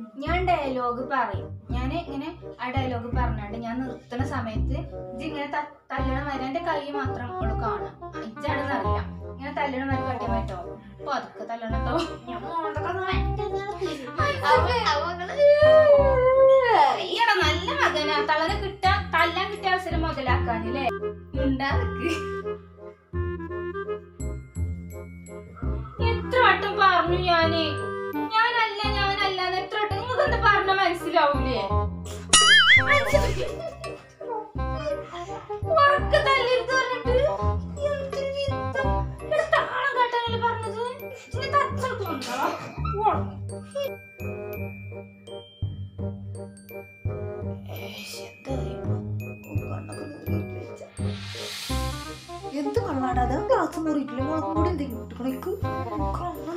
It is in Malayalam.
ഞാൻ ഡയലോഗ് പറയും ഞാൻ ഇങ്ങനെ ആ ഡയലോഗ് പറഞ്ഞാണ്ട് ഞാൻ നിർത്തുന്ന സമയത്ത് ഇജ്ജ് ഇങ്ങനെ ത- തല്ലണ വരെ എന്റെ കൈ മാത്രം അവള് കാണാം ഇജ്ജാണെന്ന് അറിയാം ഇങ്ങനെ തല്ലണ വരെ കാട്ടിയാൽ പറ്റോ അപ്പൊ അതൊക്കെ തല്ലണട്ടോ ഞാൻ മോന്തൊക്കെ ഒന്ന് ഈയടാ നല്ല മകനാ തളന് കിട്ടാ തല്ലാൻ കിട്ടിയ അവസരം മുതലാക്കാനില്ലേ ഉണ്ടാക്ക് എത്ര വട്ടം പറഞ്ഞു ഞാന് ഞാനല്ല ഞാനല്ല എന്ന് എത്ര വട്ടം നിങ്ങൾക്ക് എന്താ പറഞ്ഞ മനസ്സിലാവൂലേ ഉറക്കെ തല്ലരുത് പറഞ്ഞിട്ട് എന്തൊരു വിരുദ്ധം. ഇവിടെ താളം കാട്ടാനല്ലേ പറഞ്ഞത് ഇനി തച്ചെടുത്ത് കൊണ്ടുവാ. ഉറങ്ങ്. എന്ത് കള്ളാടാ അത് ഗ്ലാസ് മുറിയിട്ടില്ല മുളകും കൂടി എന്തെങ്കിലും ഇട്ടുകൊടുക്ക്